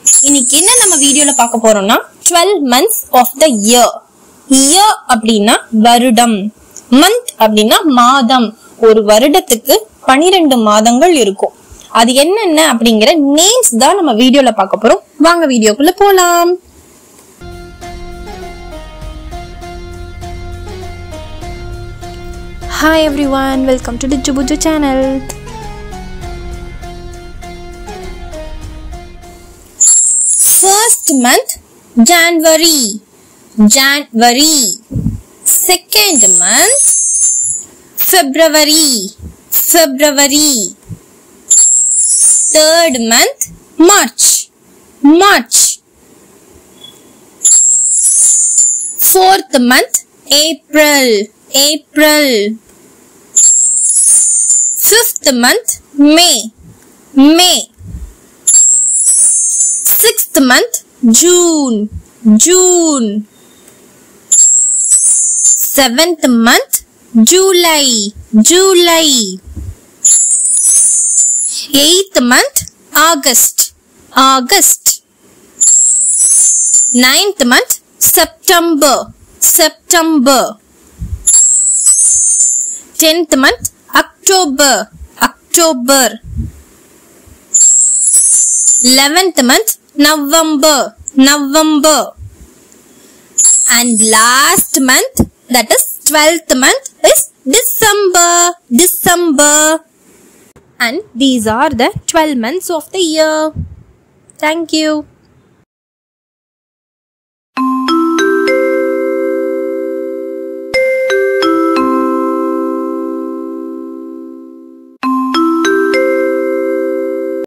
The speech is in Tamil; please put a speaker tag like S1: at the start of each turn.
S1: இன்னைக்கு என்ன நம்ம வீடியோல பார்க்க போறோம்னா 12 months of the year year அப்படின்னா வருடம் மந்த் அப்படின்னா மாதம் ஒரு வருடத்துக்கு 12 மாதங்கள் இருக்கும் அது என்னென்ன அப்படிங்கிற நேம்ஸ் தான் நம்ம வீடியோல பார்க்க போறோம் வாங்க வீடியோக்குள்ள போலாம்
S2: Hi everyone, welcome to the Jubuju channel.
S1: First month January January Second month February February Third month March March Fourth month April April Fifth month May May Sixth month June June Seventh month July July Eighth month August August Ninth month September September Tenth month October October 11th month November November and last month that is 12th month is December December
S2: And these are the 12 months of the year. Thank you.